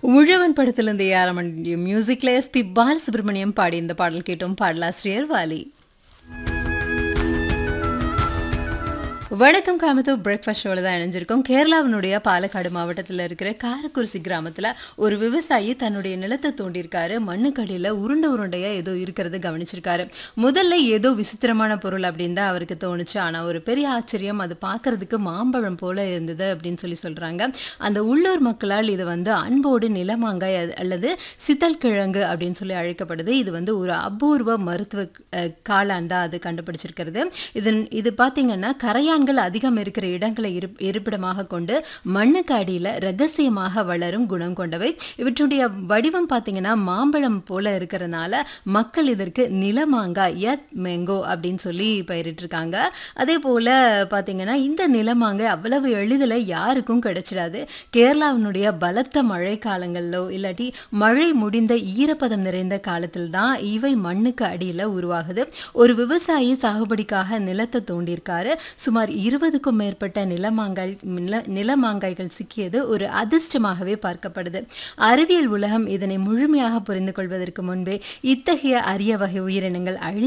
உழவன் படத்திலிருந்து ஏஆர்எம் மியூசிக்ல எஸ்பி பாலசுப்ரமணியம் பாடி இந்த பாடல் கேட்டோம் பாடலாசிரியர் வாலி வணக்கம் காமத்தூர் பிரேக்ஃபாஸ்ட் ஷோவில் தான் இணைஞ்சிருக்கோம் கேரளாவினுடைய பாலக்காடு மாவட்டத்தில் இருக்கிற காரக்குறிச்சி கிராமத்தில் ஒரு விவசாயி தன்னுடைய நிலத்தை தோண்டியிருக்காரு மண்ணுக்கடியில் உருண்டை உருண்டையாக ஏதோ இருக்கிறத கவனிச்சிருக்காரு முதல்ல ஏதோ விசித்திரமான பொருள் அப்படின்னு தான் அவருக்கு தோணுச்சு ஆனால் ஒரு பெரிய ஆச்சரியம் அது பார்க்கறதுக்கு மாம்பழம் போல இருந்தது அப்படின்னு சொல்லி சொல்கிறாங்க அந்த உள்ளூர் மக்களால் இது வந்து அன்போடு நிலமாங்காய் அது- அல்லது சித்தல் கிழங்கு அப்படின்னு சொல்லி அழைக்கப்படுது இது வந்து ஒரு அபூர்வ மருத்துவ அஹ், காளான் தான் அது கண்டுபிடிச்சிருக்கிறது இதன் இது பார்த்தீங்கன்னா கரையான்கள் அதிகம் இருக்கிற இடங்களை இருப் இருப்பிடமாக கொண்டு மண்ணுக்கு அடியில் ரகசியமாக வளரும் குணம் கொண்டவை இவற்றுடைய வடிவம் பார்த்தீங்கன்னா மாம்பழம் போல இருக்கிறனால மக்கள் இதற்கு நிலமாங்காய் யத் மேங்கோ அப்படின்னு சொல்லி பயிரிட்டிருக்காங்க அதே போல் பார்த்தீங்கன்னா இந்த நிலமாங்காய் அவ்வளவு எளிதில் யாருக்கும் கிடைச்சிடாது கேரளாவினுடைய பலத்த மழை காலங்களிலோ இல்லாட்டி மழை முடிந்த ஈரப்பதம் நிறைந்த காலத்தில் தான் இவை மண்ணுக்கு அடியில் உருவாகுது ஒரு விவசாயி சாகுபடிக்காக நிலத்தை தோண்டியிருக்காரு சுமார் இருபதுக்கும் மேற்பட்ட நிலமாங்காய் நில நிலமாங்காய்கள் சிக்கியது ஒரு அதிர்ஷ்டமாகவே பார்க்கப்படுது அறிவியல் உலகம் இதனை முழுமையாக புரிந்து கொள்வதற்கு முன்பே இத்தகைய அரிய வகை உயிரினங்கள் அழி